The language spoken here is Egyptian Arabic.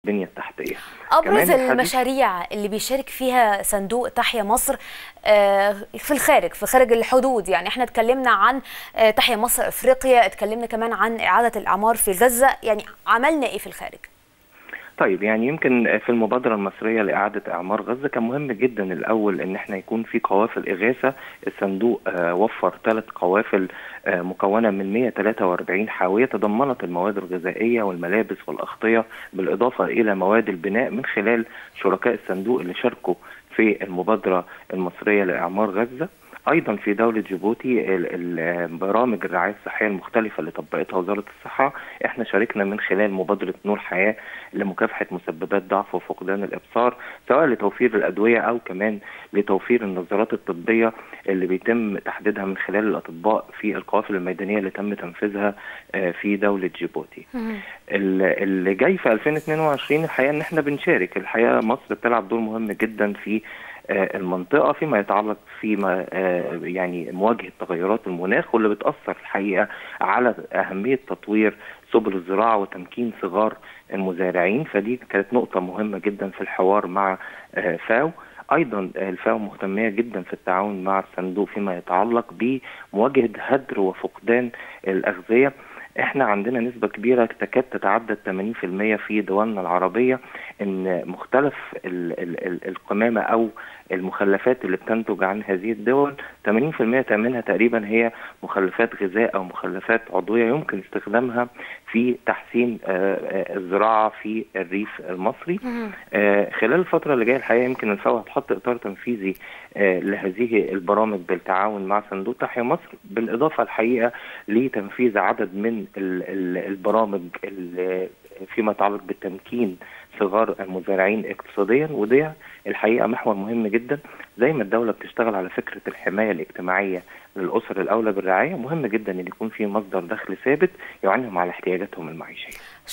البنيه التحتيه ابرز كمان الحديث- المشاريع اللي بيشارك فيها صندوق تحيا مصر آه، في الخارج في خارج الحدود يعني احنا اتكلمنا عن آه، تحيا مصر افريقيا اتكلمنا كمان عن اعاده الاعمار في غزه يعني عملنا ايه في الخارج طيب يعني يمكن في المبادرة المصرية لإعادة إعمار غزة كان مهم جدا الأول إن احنا يكون في قوافل إغاثة الصندوق آه، وفر ثلاث قوافل آه، مكونة من 143 حاوية تضمنت المواد الغذائية والملابس والأغطية بالإضافة إلى مواد البناء من خلال شركاء الصندوق اللي شاركوا في المبادرة المصرية لإعمار غزة ايضا في دوله جيبوتي ال- ال- برامج الرعايه الصحيه المختلفه اللي طبقتها وزاره الصحه احنا شاركنا من خلال مبادره نور حياه لمكافحه مسببات ضعف وفقدان الابصار سواء لتوفير الادويه او كمان لتوفير النظارات الطبيه اللي بيتم تحديدها من خلال الاطباء في القوافل الميدانيه اللي تم تنفيذها آه، في دوله جيبوتي. ال- اللي جاي في 2022 الحقيقه ان احنا بنشارك الحقيقه مصر بتلعب دور مهم جدا في آه، المنطقه فيما يتعلق فيما آه، يعني مواجهه تغيرات المناخ واللي بتاثر الحقيقه على اهميه تطوير سبل الزراعه وتمكين صغار المزارعين فدي كانت نقطه مهمه جدا في الحوار مع آه، فاو ايضا الفاو مهتميه جدا في التعاون مع الصندوق فيما يتعلق بمواجهه هدر وفقدان الاغذيه احنا عندنا نسبة كبيرة تكاد تتعدى 80% في دولنا العربية ان مختلف ال ال ال القمامة او المخلفات اللي بتنتج عن هذه الدول 80% منها تقريبا هي مخلفات غذاء او مخلفات عضوية يمكن استخدامها في تحسين آه، آه، الزراعة في الريف المصري آه، خلال الفترة اللي جاية الحقيقة يمكن الفاو هتحط إطار تنفيذي آه، لهذه البرامج بالتعاون مع صندوق تحيا مصر بالإضافة الحقيقة لتنفيذ عدد من ال- ال- البرامج ال- فيما يتعلق بالتمكين صغار المزارعين اقتصاديا وده الحقيقة محور مهم جدا زي ما الدولة بتشتغل على فكرة الحماية الاجتماعية للأسر الأولى بالرعاية مهم جدا أن يكون في مصدر دخل ثابت يعينهم على احتياجاتهم المعيشية